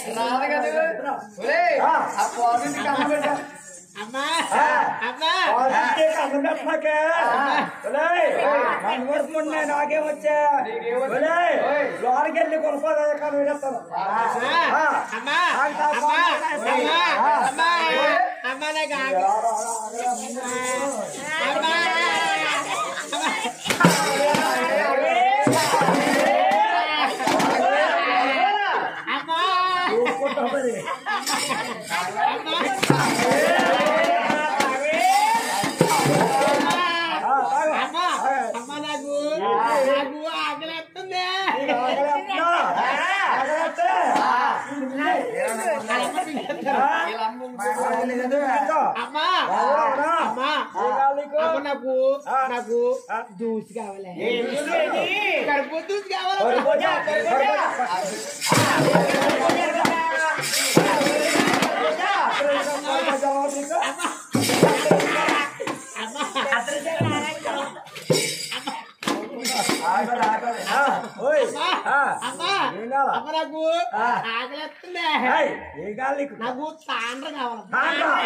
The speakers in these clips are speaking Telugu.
రాదు కదా ఒరేయ్, ఆ పోతుంది కన్ను పెట్టా అమ్మా ఆ. అమ్మా వాళ్ళకి కన్ను పెట్టమాకే. ఒలేయ్, నన్ను కొడుతుండే నాకేం వచ్చా నీకేమొచ్చా? ఒలేయ్, ఓయ్. లోనికి వెళ్ళి కొనుక్కోదా కన్ను పెట్టేస్తాను అమ్మా అమ్మా అమ్మా అమ్మా అమ్మా అమ్మా నాకు ఆగు. అమ్మా అమ్మా అమ్మా అమ్మా నాకు నాకు ఆకలిస్తుంది అమ్మా అమ్మా అమ్మ నాకు నాకు దూసి కావాలి కడుపు దూసి కావాలి అమ్మా అమ్మ నాకు ఆకలిస్తుంది ఏం కావాలి నీకు నాకు తాండ్ర కావాలి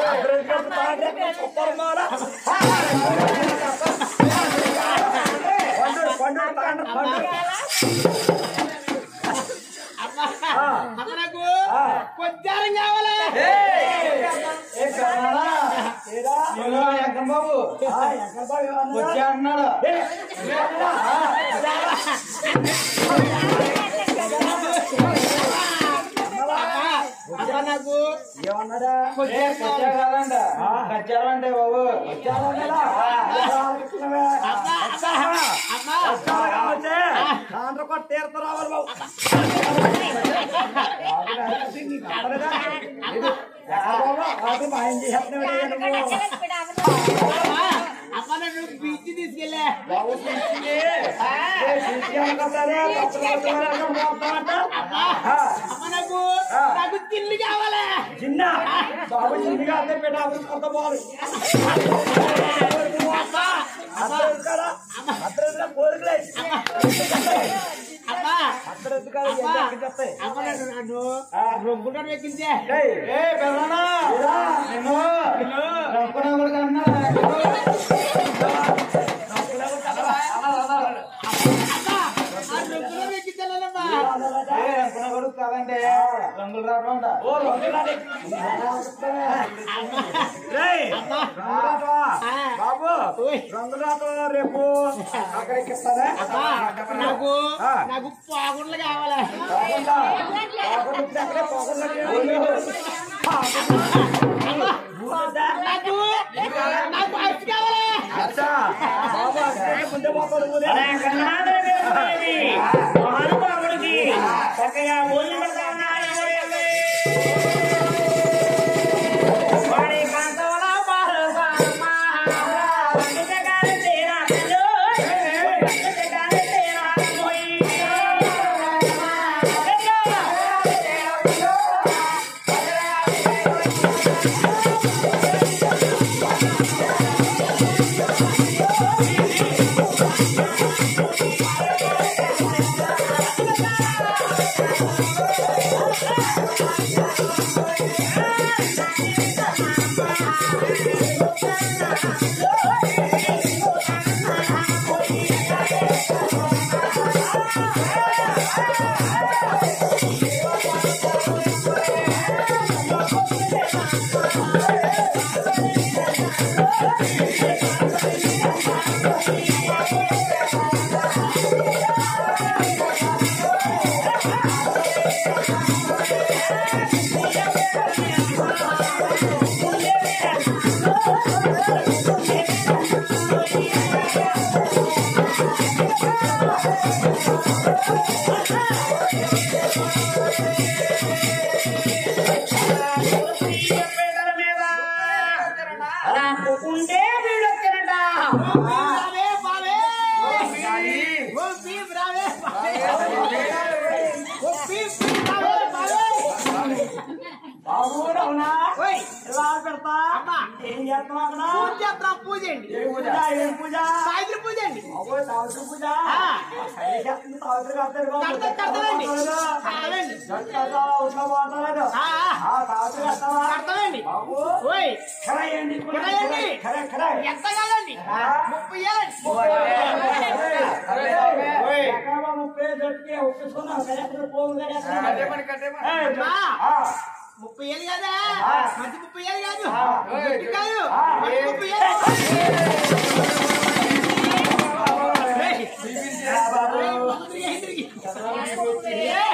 అమ్మా అమ్మ నాకు కొద్దారం కావాలి బాబు వచ్చా అన్నాడు అమ్మ నాకు ఏమన్నాడా కొద్దారం కావాలి కాదంట కచ్చారంటే బాబు అమ్మా అమ్మా తీర్థ రావాలి బాబు అది మా ఇంటి చేస్తున్నాడు అమ్మా అమ్మ నన్ను బీచ్ తీసుకెళ్ళా బాబు పిలిచింది. ఏ పిలిచి అనుకుంటానే, తప్పులు కొట్టుకోవాలని అనుకుంటామంట. ఆ, అమ్మ నాకు నాకు తిల్లి కావాలి చిన్న బాబు చిన్నగా అదే పెట్ట కొత్త బాలు అద్దరు కదా అద్దరు కోరికలే అమ్మా అద్దరు కదా అమ్మా చెప్తాయి అమ్మ నన్ను నన్ను రొంగులో ఎక్కించే ఏయ్, ఏ పెద్దనా ఇలా, నేను రొక్కన కొడుకు అన్నా అమ్మా ఆ రొంగులో ఎక్కించాలమ్మా ఏ రొక్కన కొడుకు కాదంటే రంగులు రావడం అంట ఓ రొంగులాడి. రేయ్, అమ్మా రంగురాటవా? ఆ. బాబు ఓయ్. రంగురాటవా రేపు అక్కడికి ఇస్తానే అమ్మా నాకు ఆ. నాకు పాగుండ్లు కావాలి పోకుండా పోకుండా ఇప్పుడు అక్కడే పోకుండా నాకు నాకు అరిసి కావాలి అచ్చా బాబు అక్కడే ముందే పోతాడు ఊరే. మహానుభావుడికి చక్కగా భోజనం పెడతా ఉన్నారు వాడి కాంతవల పాల్గొమ్మ. వంటకాలు తేరా తల్లు. వంటకాలు తేరా పోయి. పీటల మీద రాకుంటే వీళ్ళొచ్చారంట బావే బావే ఓ పీప్ రావే బావే ఓ పీప్ రావే బావే బాబు అవునా ఓయ్ ఇలా పెడతా అమ్మా ఏం చేస్తున్నావు అక్కడ పూజ చేస్తున్నాం పూజ అండి ఏ పూజ ఏం పూజ సాయంత్రం పూజ అండి అబ్బోయ్ తావత్రి పూజ ఆ. సరే చేస్తుంది తావత్రి కడతారు బాబు. కడతా- కడతామండి. కడతారు. కడతామండి. జట్టు కడతావా? ఉట్లా పోతాలేదు. ఆ, ఆ. ఆ, తావత్రి కడతావా? కడతామండి బాబు ఓయ్ ఖరాయండి. ఖరాయండి. ఖరా, ఖరా. ఎంత కాదండి ఆ. ముప్పై ఏళ్ళండి ఓయ్, ఎకరాల ముప్పై జట్టుకి ఒప్పేసుకున్నావు. కరెక్ట్గా పోగు కరెక్ట్గా. కట్టేమని కట్టేమని ఏయ్, జట్టు. ఆ. ఆ. ముప్పై ఏళ్ళు కాదా ఆ. మంచి ముప్పై ఏళ్ళు కాదు ఆ. మంచి కాదు ఆ. మంచి ముప్పై ఏళ్ళు ఏయ్. ఆ, బాబు. ఏయ్, మొదటిగా ఇంటికి. ఏయ్.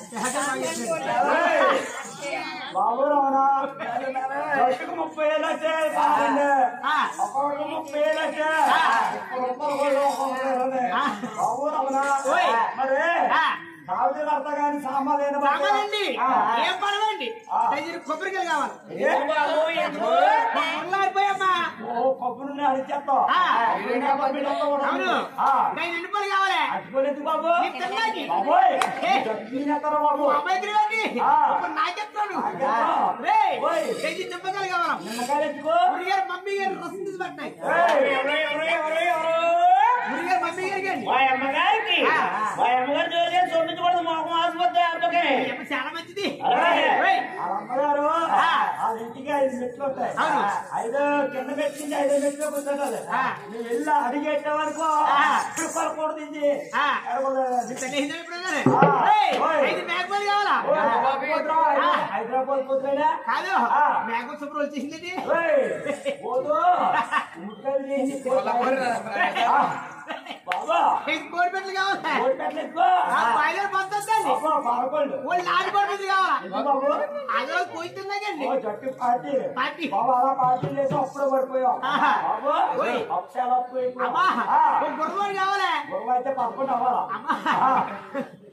ఏయ్. బాబు రావనా జట్టుకు ముప్పై ఏళ్ళు వచ్చాయి బాగుంది. ఆ. ఒక్కొక్కరికి ముప్పై ఏళ్ళు వచ్చాయి. ఆ. ఒక్కొక్కరు కూడా ఒక్కొక్కరు ఉన్నాయి. ఆ. బాబు రావనా ఓయ్. మరి ఆ. తాగుతూ కడతా కానీ సామాన్లు ఏం పడతాయి? రామాలండి ఆ. ఏం పడవండి ఆ. డజన్ కొబ్బరికాయలు కావాలి ఏ? అయిపోయమ్మా ఓ కొబ్బరి నుండి అడిచేస్తావు ఆ. అవును ఆ. డజన్ ఎండిపోయి కావాలి అట్టుకోలేదు బాబు నీ తిన్నాకి. బాబోయ్ ఏ. జట్టుకునేస్తారా బాబు మా అమ్మాయికి ఇవ్వండి ఆ. ఇప్పుడు నాకెత్తాడు నాకెత్తావు. రేయ్, ఓయ్. డజన్ నిమ్మకాయలు కావాలి నిమ్మకాయలు ఎత్తుకో గురి గారు మమ్మీ గారు రసం తీసి పట్టినాయి ఏయ్. గురి గారు మమ్మీ గారికి అండి మా అమ్మగారికి ఆ. మా అమ్మగారు జోలి చూపించకూడదు మొహం ఆసుపత్రి అందుకే ఈ అమ్మ చాలా మంచిది అలాగే. ఓయ్, ఆ అమ్మగారు ఆ. వాళ్ళ ఇంటికి ఐదు మెట్లు ఉంటాయి అవును. ఐదు కింద పెట్టింది ఐదు మెట్లు కూర్చోటాలి ఆ. నువ్వు వెళ్ళి అడిగేట్టే వరకు ఆ. కొరకూడదు ఇది ఆ. ఎడకూడదు. నీ పెళ్లి అయిందా ఇప్పుడు అన్నారే? ఆ. ఏయ్, ఓయ్. ఐదు మేకపోలు కావాలా ఓయ్, హైదరాబాద్ రా, ఆ. హైదరాబాద్ పోతున్నాడా కాదు ఆ. మేకప్ శుభ్రం వచ్చేసింది ఓయ్, పోదు ముక్కలు చేసి ఆ. బాబా ఐదు కోడి పెట్టలు కావాలా కోడి పెట్టలేసుకో ఆ బాయిలర్ పంచొద్దండి అబ్బా పదకొండు వాళ్ళు నాలుగు కోడి పెట్టలు కావాలా ఎందుకు బాబు అదో పోయిస్తున్నాకండి ఓ జట్టు పార్టీ పార్టీ. బాబు అలా పార్టీ లేదు అప్పుడే పడిపోయావు ఆహా. బాబు ఓయ్. అప్సాలు అప్పు ఎక్కువ అమ్మా ఆ. ఒక గుర్రవాడు కావాలా గురువు అయితే పదకొండు అవ్వాలా అమ్మా ఆ.